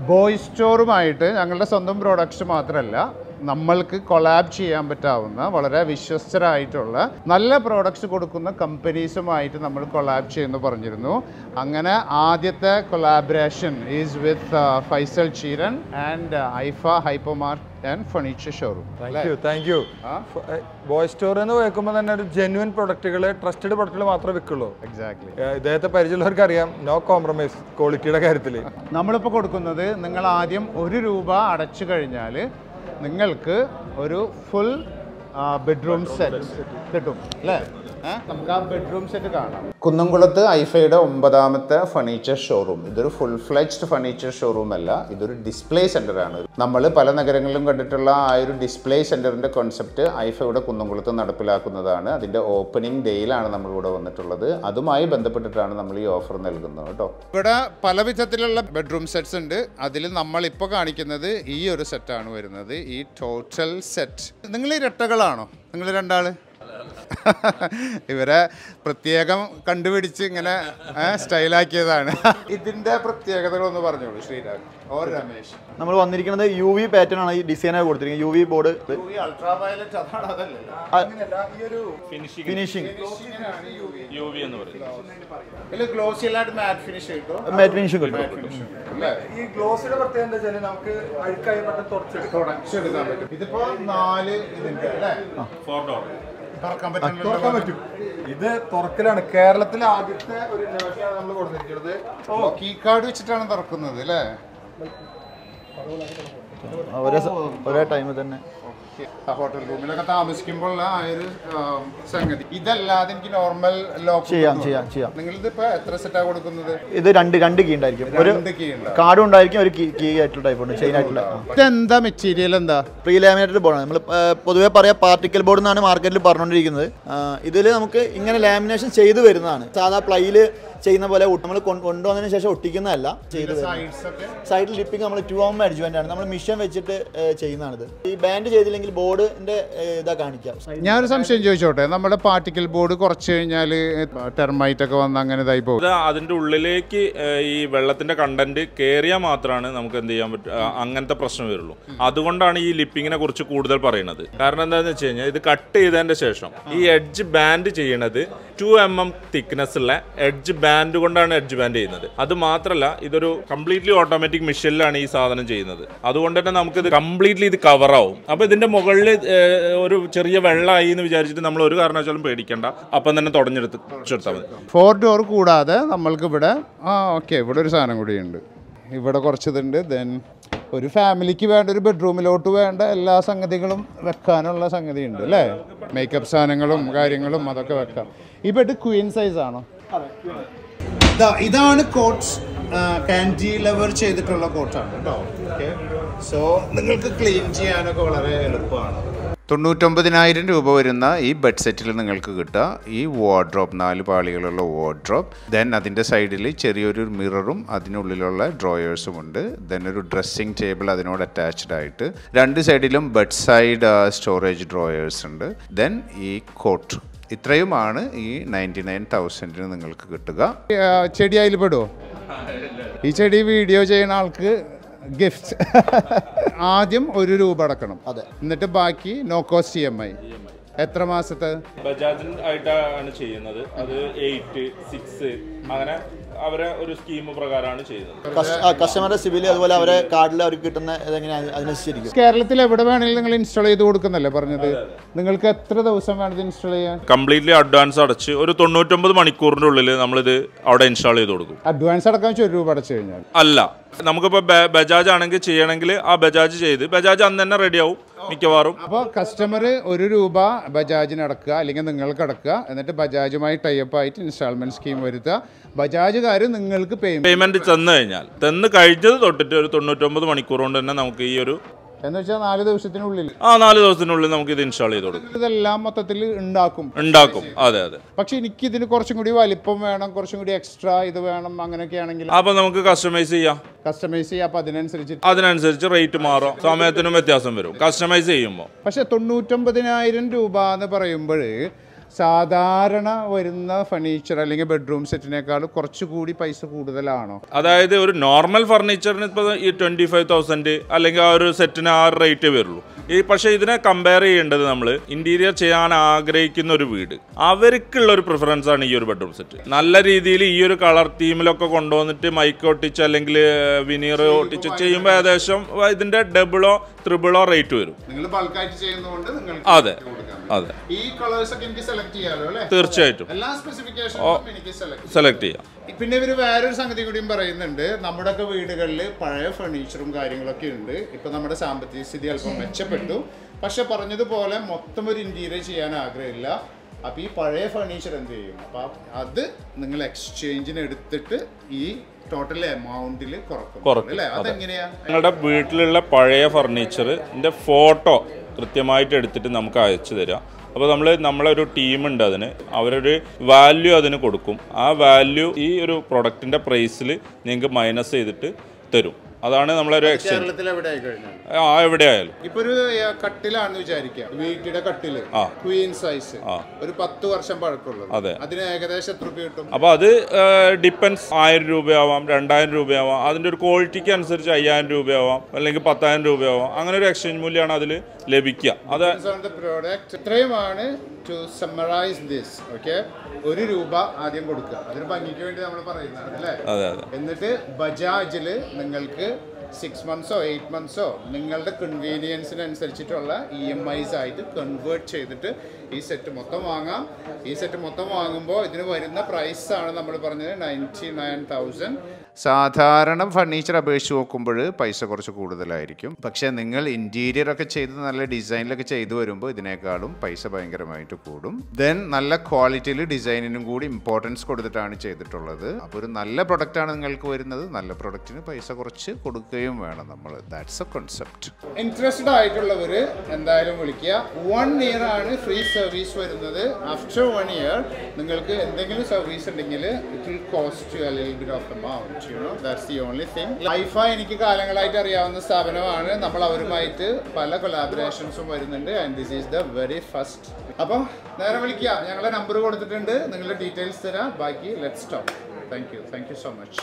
Boy സ്റ്റോറുമായിട്ട് ഞങ്ങളുടെ സ്വന്തം products മാത്രമല്ല നമ്മൾക്ക് കൊളാബ് ചെയ്യാൻ പറ്റാവുന്ന വളരെ വിശ്വസ്തരായിട്ടുള്ള നല്ല പ്രോഡക്ട്സ് കൊടുക്കുന്ന കമ്പനീസുമായിട്ട് നമ്മൾ കൊളാബ് ചെയ്യുന്നു പറഞ്ഞിരുന്നു അങ്ങനെ ആദ്യത്തെ collaboration is with Faisal Cheeran and Aifa hypermart and furniture showroom thank you thank you boy store എന്ന് കേൾക്കുമ്പോൾ തന്നെ ഒരു ജെന്യുവൻ പ്രൊഡക്റ്റുകൾ ട്രസ്റ്റഡ് പ്രൊഡക്റ്റുകൾ മാത്രമേ വിൽക്കുള്ളൂ എക്സാക്ട്ലി ഏഹ് ഇദ്ദേഹത്തെ പരിചയമുള്ളവർക്ക് അറിയാം നോ കോംപ്രമൈസ് ക്വാളിറ്റിയുടെ കാര്യത്തിൽ നമ്മളിപ്പോൾ കൊടുക്കുന്നത് നിങ്ങൾ ആദ്യം ഒരു രൂപ അടച്ചു കഴിഞ്ഞാൽ നിങ്ങൾക്ക് ഒരു ഫുൾ ബെഡ്റൂം സെറ്റ് കിട്ടും അല്ലേ ഏ? നമുക്ക് ആ ബെഡ്റൂം സെറ്റ് കാണാം കുന്നംകുളത്ത് ഐഫയുടെ ഒമ്പതാമത്തെ ഫർണിച്ചർ ഷോറൂം ഇതൊരു ഫുൾ ഫ്ലെജ്ഡ് ഫർണിച്ചർ ഷോറൂം അല്ല ഇതൊരു ഡിസ്പ്ലേ സെന്റർ ആണ് നമ്മൾ പല നഗരങ്ങളിലും കണ്ടിട്ടുള്ള ആ ഒരു ഡിസ്പ്ലേ സെന്ററിന്റെ കോൺസെപ്റ്റ് ഐഫയുടെ കുന്നംകുളത്ത് നടപ്പിലാക്കുന്നതാണ് അതിന്റെ ഓപ്പണിംഗ് ഡേയിലാണ് നമ്മൾ ഇവിടെ വന്നിട്ടുള്ളത് അതുമായി ബന്ധപ്പെട്ടിട്ടാണ് നമ്മൾ ഈ ഓഫർ നൽകുന്നത് കേട്ടോ ഇവിടെ പല വിധത്തിലുള്ള ബെഡ്റൂം സെറ്റ്സ് ഉണ്ട് അതിൽ നമ്മൾ ഇപ്പോൾ കാണിക്കുന്നത് ഈ ഒരു സെറ്റാണ് വരുന്നത് ഈ ടോട്ടൽ സെറ്റ് നിങ്ങൾ ഇരട്ടകളാണോ നിങ്ങൾ രണ്ടാള് ഇവരെ പ്രത്യേകം കണ്ടുപിടിച്ച് ഇങ്ങനെ ഏ, സ്റ്റൈലാക്കിയതാണ് ഇതിന്റെ പ്രത്യേകതകളൊന്ന് പറഞ്ഞോളൂ ശ്രീരാഗ് ഓർ രമേശ് നമ്മൾ വന്നിരിക്കുന്നത് യു വി പാറ്റേൺ ആണ് ഈ ഡിസൈനായി കൊടുത്തിരിക്കുന്നത് U V board ultra violet അതാണ് അതല്ലല്ലോ ഫിനിഷിംഗ് യു വി എന്ന് പറയുന്നത് ഇതിൽ ഗ്ലോസിയിലായിട്ട് മാറ്റ് ഫിനിഷ് കിട്ടും മാറ്റ് ഫിനിഷും കിട്ടും അല്ലേ ഈ ഗ്ലോസിന്റെ പ്രത്യേകത എന്താ വെച്ചാൽ നമുക്ക് അഴുക്കായി പെട്ടെന്ന് തുടച്ചെടുക്കാം തുടച്ചെടുക്കാൻ പറ്റും ഇതിപ്പോ നാല് ഇതിന്റെ അല്ലേ ഫോർ ഡോർ തുറക്കാൻ തുറക്കാൻ പറ്റും പറ്റും ഇത് തുറക്കലാണ് കേരളത്തിലെ ആദ്യത്തെ ഒരു ഇന്നോവേഷനാണ് നമ്മൾ കൊടുത്തിരിക്കുന്നത് ഓ കീ കാർഡ് വെച്ചിട്ടാണ് തുറക്കുന്നത് അല്ലേ ഒരേ സ- ഒരേ ടൈമിൽ തന്നെ ഹോട്ടൽ റൂമിലൊക്കെ താമസിക്കുമ്പോൾ ആ ഒരു ആ, സംഗതി ഇതല്ലാതെ എനിക്ക് നോർമൽ ലോക്ക് ചെയ്യാം ചെയ്യാം ചെയ്യാം നിങ്ങളിത് ഇപ്പൊ എത്ര സെറ്റാ കൊടുക്കുന്നത് ഇത് രണ്ട് രണ്ട് കീ ഉണ്ടായിരിക്കും ഒരു രണ്ട് കീ ഉണ്ട് കാർഡും ഉണ്ടായിരിക്കും ഒരു കീ കീ ആയിട്ടുള്ള ടൈപ്പ് ഉണ്ട് ചെയിൻ ആയിട്ടുള്ള ഇതെന്താ മെറ്റീരിയൽ എന്താ പ്രീ ലാമിനേറ്റഡ് ബോർഡാണ് നമ്മൾ പൊതുവേ പറയാം പാർട്ടിക്കൽ ബോർഡ് എന്നാണ് മാർക്കറ്റിൽ പറഞ്ഞുകൊണ്ടിരിക്കുന്നത് ഇതിൽ നമുക്ക് ഇങ്ങനെ ലാമിനേഷൻ ചെയ്തു വരുന്നതാണ് സാധാ പ്ലൈയിൽ ചെയ്യുന്ന പോലെ നമ്മൾ കൊണ്ടുവന്നതിന് ശേഷം ഒട്ടിക്കുന്നതല്ല ചെയ്തു വരുന്നത് സൈഡ്സ് ഒക്കെ സൈഡിൽ ലിപ്പിംഗ് നമ്മൾ ടു ഓം അഡ്ജുവൻ്റ് ആണ് നമ്മൾ മിഷൻ വെച്ചിട്ട് ഏഹ്, ചെയ്യുന്നതാണിത് ഈ ബാൻഡ് ചെയ്തില്ലെങ്കിൽ ബോർഡിന്റെ ഇതാ കാണിക്കാം ഞാനൊരു സംശയം ചോദിച്ചോട്ടെ നമ്മുടെ പാർട്ടിക്കൽ ബോർഡ് കുറച്ച് കഴിഞ്ഞാൽ ടെർമൈറ്റ് ഒക്കെ വന്ന് അങ്ങനെ ഇതായി പോകും അത് അതിന്റെ ഉള്ളിലേക്ക് ഏഹ്, ഈ വെള്ളത്തിന്റെ കണ്ടന്റ് കയറിയാൽ മാത്രമാണ് നമുക്ക് എന്ത് ചെയ്യാൻ പറ്റും ആ, അങ്ങനത്തെ പ്രശ്നം വരുള്ളൂ അതുകൊണ്ടാണ് ഈ ലിപ്പിങ്ങിനെ കുറിച്ച് കൂടുതൽ പറയുന്നത് കാരണം എന്താണെന്ന് വെച്ച് കഴിഞ്ഞാൽ ഇത് കട്ട് ചെയ്തതിന്റെ ശേഷം ഈ എഡ്ജ് ബാൻഡ് ചെയ്യണത് ടു എം എം തിക്നെസ് ഉള്ള എഡ്ജ് ബാൻഡ് കൊണ്ടാണ് എഡ്ജ് ബാൻഡ് ചെയ്യുന്നത് അത് മാത്രമല്ല ഇതൊരു കംപ്ലീറ്റ്ലി ഓട്ടോമാറ്റിക് മെഷീനിലാണ് ഈ സാധനം ചെയ്യുന്നത് അതുകൊണ്ട് തന്നെ നമുക്ക് ഇത് കംപ്ലീറ്റ്ലി ഇത് കവറാവും അപ്പോൾ ഇതിന്റെ മുകളിൽ ഒരു ചെറിയ വെള്ളമായി എന്ന് വിചാരിച്ചിട്ട് നമ്മൾ ഒരു കാരണവശാലും പേടിക്കണ്ട അപ്പം തന്നെ തുടഞ്ഞെടുത്ത് എടുത്താൽ മതി ഫോർ ഡോർ കൂടാതെ നമ്മൾക്ക് ഇവിടെ ആ ഓക്കെ ഇവിടെ ഒരു സാധനം കൂടിയുണ്ട് ഇവിടെ കുറച്ചിതുണ്ട് ദെൻ ഒരു ഫാമിലിക്ക് വേണ്ട ഒരു ബെഡ്റൂമിലോട്ട് വേണ്ട എല്ലാ സംഗതികളും വെക്കാനുള്ള സംഗതി ഉണ്ട് അല്ലേ മേക്കപ്പ് സാധനങ്ങളും കാര്യങ്ങളും അതൊക്കെ വെക്കാം ഈ ബെഡ് ക്വീൻ സൈസ് ആണോ ഇതാണ് കോട്ട്സ് കാൻഡിലവർ ചെയ്തിട്ടുള്ള കോട്ടാണ് കേട്ടോ സോ നിങ്ങൾക്ക് ക്ലീൻ ചെയ്യാനൊക്കെ വളരെ എളുപ്പമാണ് തൊണ്ണൂറ്റൊമ്പതിനായിരം രൂപ വരുന്ന ഈ ബെഡ് സെറ്റിൽ നിങ്ങൾക്ക് കിട്ടുക ഈ വാർഡ്രോപ്പ് നാല് പാളികളുള്ള വാർഡ്രോപ്പ് ദെൻ അതിൻ്റെ സൈഡിൽ ചെറിയൊരു മിററും അതിനുള്ളിലുള്ള ഡ്രോയേഴ്സും ഉണ്ട് ദെൻ ഒരു ഡ്രസ്സിംഗ് ടേബിൾ അതിനോട് അറ്റാച്ച്ഡ് ആയിട്ട് രണ്ട് സൈഡിലും ബെഡ് സൈഡ് സ്റ്റോറേജ് ഡ്രോയേഴ്സ് ഉണ്ട് ദെൻ ഈ കോട്ട് ഇത്രയുമാണ് ഈ നയൻറ്റി നയൻ തൗസൻഡിന് നിങ്ങൾക്ക് കിട്ടുക ചെടി അതിൽ പെടുമോ ഈ ചെടി വീഡിയോ ചെയ്യുന്ന ആൾക്ക് ഗിഫ്റ്റ് ആദ്യം ഒരു രൂപ അടക്കണം അതെ. എന്നിട്ട് ബാക്കി no cost E M I എത്ര മാസത്തെ ബജാജിൽ ആയിട്ടാണ് ചെയ്യുന്നത് അത് എയ്റ്റ് സിക്സ് അങ്ങനെ അവരെ ഒരു സ്കീം പ്രകാരമാണ് ചെയ്യുന്നത് കസ്റ്റമറുടെ സിവിൽ അതുപോലെ അവരെ കാർഡിൽ അവർക്ക് കിട്ടുന്ന ഇതെങ്ങനെ അതിനനുസരിച്ചിരിക്കും കേരളത്തിൽ എവിടെ വേണമെങ്കിലും നിങ്ങൾ ഇൻസ്റ്റാൾ ചെയ്ത് കൊടുക്കുന്നല്ലേ പറഞ്ഞത് നിങ്ങൾക്ക് എത്ര ദിവസം വേണം ഇത് ഇൻസ്റ്റാൾ ചെയ്യാൻ കംപ്ലീറ്റ്ലി അഡ്വാൻസ് അടച്ച് ഒരു തൊണ്ണൂറ്റൊമ്പത് മണിക്കൂറിന്റെ ഉള്ളിൽ നമ്മളിത് അവിടെ ഇൻസ്റ്റാൾ ചെയ്ത് കൊടുക്കും അഡ്വാൻസ് അടക്കാൻ വെച്ച് ഒരു രൂപ അടച്ചു കഴിഞ്ഞാൽ അല്ല നമുക്കിപ്പോൾ ബജാജ് ആണെങ്കിൽ ചെയ്യണമെങ്കിൽ ആ ബജാജ് ചെയ്ത് ബജാജ് അന്ന് തന്നെ റെഡിയാവും മിക്കവാറും അപ്പോൾ കസ്റ്റമർ ഒരു രൂപ ബജാജിന് അടക്കുക അല്ലെങ്കിൽ നിങ്ങൾക്ക് അടക്കുക എന്നിട്ട് ബജാജുമായി ടൈപ്പ് ആയിട്ട് ഇൻസ്റ്റാൾമെന്റ് സ്കീം വരുത്തുക ബജാജുകാർ നിങ്ങൾക്ക് പേയ്മെന്റ് പേയ്മെന്റ് തന്നു കഴിഞ്ഞാൽ തന്നു കഴിഞ്ഞത് തൊട്ടിട്ട് ഒരു തൊണ്ണൂറ്റൊമ്പത് മണിക്കൂർ കൊണ്ട് തന്നെ നമുക്ക് ഈ ഒരു എന്ന് വെച്ചാൽ നാല് ദിവസത്തിനുള്ളിൽ ആ നാല് ദിവസത്തിനുള്ളിൽ നമുക്ക് ഇത് ഇൻസ്റ്റാൾ ചെയ്ത് കൊടുക്കും ഇതെല്ലാം മൊത്തത്തിൽ ഉണ്ടാക്കും ഉണ്ടാക്കും അതെ അതെ പക്ഷെ എനിക്ക് ഇതിന് കുറച്ചും കൂടി വലിപ്പം വേണം കുറച്ചും കൂടി എക്സ്ട്രാ ഇത് വേണം അങ്ങനെയൊക്കെ ആണെങ്കിൽ അപ്പോൾ നമുക്ക് കസ്റ്റമൈസ് ചെയ്യാം കസ്റ്റമൈസ് ചെയ്യുക അപ്പം അതിനനുസരിച്ച് അതിനനുസരിച്ച് റേറ്റ് മാറും സമയത്തിനും വ്യത്യാസം വരും കസ്റ്റമൈസ് ചെയ്യുമ്പോൾ പക്ഷെ തൊണ്ണൂറ്റൊമ്പതിനായിരം രൂപ എന്ന് പറയുമ്പോൾ സാധാരണ വരുന്ന ഫർണിച്ചർ അല്ലെങ്കിൽ ബെഡ്റൂം സെറ്റിനേക്കാൾ കുറച്ചുകൂടി പൈസ കൂടുതലാണോ അതായത് ഒരു നോർമൽ ഫർണിച്ചറിന് ഇപ്പോൾ ഈ ട്വൻറ്റി ഫൈവ് തൗസൻഡ് അല്ലെങ്കിൽ ആ ഒരു സെറ്റിന് ആ ഒരു റേറ്റേ വരുള്ളൂ ഈ പക്ഷേ ഇതിനെ കമ്പയർ ചെയ്യേണ്ടത് നമ്മൾ ഇൻറ്റീരിയർ ചെയ്യാൻ ആഗ്രഹിക്കുന്ന ഒരു വീട് അവർക്കുള്ള ഒരു പ്രിഫറൻസ് ആണ് ഈ ഒരു ബെഡ്റൂം സെറ്റ് നല്ല രീതിയിൽ ഈ ഒരു കളർ തീമിലൊക്കെ കൊണ്ടുവന്നിട്ട് മൈക്ക് ഒട്ടിച്ച് അല്ലെങ്കിൽ വിനീർ ഒട്ടിച്ച് ചെയ്യുമ്പോൾ ഏകദേശം ഇതിൻ്റെ ഡബിളോ ത്രിബിളോ റേറ്റ് വരും നിങ്ങൾ ബൾക്കായിട്ട് ചെയ്യുന്നതുകൊണ്ട് നിങ്ങൾക്ക് അതെ കൊടുക്കാം അതെ ഈ കളേഴ്സ് ഒക്കെ എനിക്ക് സെലക്ട് ചെയ്യാലോ അല്ലേ തീർച്ചയായിട്ടും എല്ലാ സ്പെസിഫിക്കേഷനും എനിക്ക് സെലക്ട് സെലക്ട് ചെയ്യാം പിന്നെ ഇവര് വേറൊരു സംഗതി കൂടിയും പറയുന്നുണ്ട് നമ്മുടെയൊക്കെ വീടുകളിൽ പഴയ ഫർണിച്ചറും കാര്യങ്ങളൊക്കെ ഉണ്ട് ഇപ്പൊ നമ്മുടെ സാമ്പത്തിക സ്ഥിതി അല്പം മെച്ചപ്പെട്ടു പക്ഷെ പറഞ്ഞതുപോലെ മൊത്തം ഒരു ഇന്റീരിയർ ചെയ്യാൻ ആഗ്രഹമില്ല അപ്പൊ ഈ പഴയ ഫർണിച്ചർ എന്ത് ചെയ്യും അപ്പൊ അത് നിങ്ങൾ എക്സ്ചേഞ്ചിന് എടുത്തിട്ട് ഈ ടോട്ടൽ എമൗണ്ടിൽ കുറക്കും കുറക്കും, അല്ലേ അതെങ്ങനെയാ നിങ്ങളുടെ വീട്ടിലുള്ള പഴയ ഫർണിച്ചറിൻ്റെ ഫോട്ടോ കൃത്യമായിട്ട് എടുത്തിട്ട് നമുക്ക് അയച്ചു തരാം അപ്പോൾ നമ്മൾ നമ്മളൊരു ടീമുണ്ട് അതിന് അവരൊരു വാല്യൂ അതിന് കൊടുക്കും ആ വാല്യൂ ഈ ഒരു പ്രൊഡക്റ്റിൻ്റെ പ്രൈസിൽ നിങ്ങൾക്ക് മൈനസ് ചെയ്തിട്ട് തരും അതാണ് നമ്മളൊരു എക്സ്ചേഞ്ച് കേരളത്തിൽ എവിടെ ആയി കഴിഞ്ഞാൽ ആ എവിടെ ആയാലും ഇപ്പൊ ഒരു ഏ, കട്ടിലാണെന്ന് വിചാരിക്കുക വീട്ടിലെ കട്ടില് ആ. ക്വീൻ സൈസ് ആ. ഒരു പത്ത് വർഷം പഴക്കമുള്ളത് അതെ. അതിന് ഏകദേശം എത്ര രൂപ കിട്ടും അപ്പോൾ അത് ഡിപ്പെൻസ് ആയിരം രൂപയാവാം രണ്ടായിരം രൂപയാവാം അതിൻ്റെ ഒരു ക്വാളിറ്റിക്ക് അനുസരിച്ച് അയ്യായിരം രൂപയാവാം അല്ലെങ്കിൽ പത്തായിരം രൂപയാവാം അങ്ങനെ ഒരു എക്സ്ചേഞ്ച് മൂല്യമാണ് അതിൽ ലഭിക്കുക അത് Depends on the product. ഇത്രയുമാണ് ടു സമ്മറൈസ് ദിസ് ഓക്കെ ഒരു രൂപ ആദ്യം കൊടുക്കുക അതൊരു ഭംഗിക്ക് വേണ്ടി നമ്മൾ പറയുന്നതാണ് അല്ലേ അതെ അതെ എന്നിട്ട് ബജാജിൽ നിങ്ങൾക്ക് സിക്സ് മന്ത്സോ എയ്റ്റ് മന്ത്സോ നിങ്ങളുടെ കൺവീനിയൻസിനനുസരിച്ചിട്ടുള്ള ഇ എം ഐസ് ആയിട്ട് കൺവേർട്ട് ചെയ്തിട്ട് ഈ സെറ്റ് മൊത്തം വാങ്ങാം ഈ സെറ്റ് മൊത്തം വാങ്ങുമ്പോൾ ഇതിന് വരുന്ന പ്രൈസാണ് നമ്മൾ പറഞ്ഞത് നയൻറ്റി നയൻ തൗസൻഡ് സാധാരണ ഫർണിച്ചർ അപേക്ഷിച്ച് നോക്കുമ്പോൾ പൈസ കുറച്ച് കൂടുതലായിരിക്കും പക്ഷേ നിങ്ങൾ ഇൻറ്റീരിയർ ഒക്കെ ചെയ്ത് നല്ല ഡിസൈനിലൊക്കെ ചെയ്തു വരുമ്പോൾ ഇതിനേക്കാളും പൈസ ഭയങ്കരമായിട്ട് കൂടും ദെൻ നല്ല ക്വാളിറ്റിയിൽ ഡിസൈനിനും കൂടി ഇമ്പോർട്ടൻസ് കൊടുത്തിട്ടാണ് ചെയ്തിട്ടുള്ളത് അപ്പോൾ ഒരു നല്ല പ്രൊഡക്റ്റാണ് നിങ്ങൾക്ക് വരുന്നത് നല്ല പ്രൊഡക്റ്റിന് പൈസ കുറച്ച് കൊടുക്കുകയും വേണം നമ്മൾ ദാറ്റ്സ് എ കോൺസെപ്റ്റ് ഇൻട്രസ്റ്റഡ് ആയിട്ടുള്ളവർ എന്തായാലും വിളിക്കുക വൺ ഇയർ ആണ് ഫ്രീ സർവീസ് വരുന്നത് ആഫ്റ്റർ വൺ ഇയർ നിങ്ങൾക്ക് എന്തെങ്കിലും സർവീസ് ഉണ്ടെങ്കിൽ it will cost you little bit of amount you know that's the only thing ലൈഫ എനിക്ക് കാലങ്ങളായിട്ട് അറിയാവുന്ന സ്ഥാപനമാണ് നമ്മൾ അവരുമായിട്ട് പല കൊലാബറേഷൻസും വരുന്നുണ്ട് and this is the very first അപ്പോൾ നേരെ വിളിക്കുക ഞങ്ങളെ നമ്പർ കൊടുത്തിട്ടുണ്ട് നിങ്ങളുടെ ഡീറ്റെയിൽസ് തരാം ബാക്കി let stop thank you thank you so much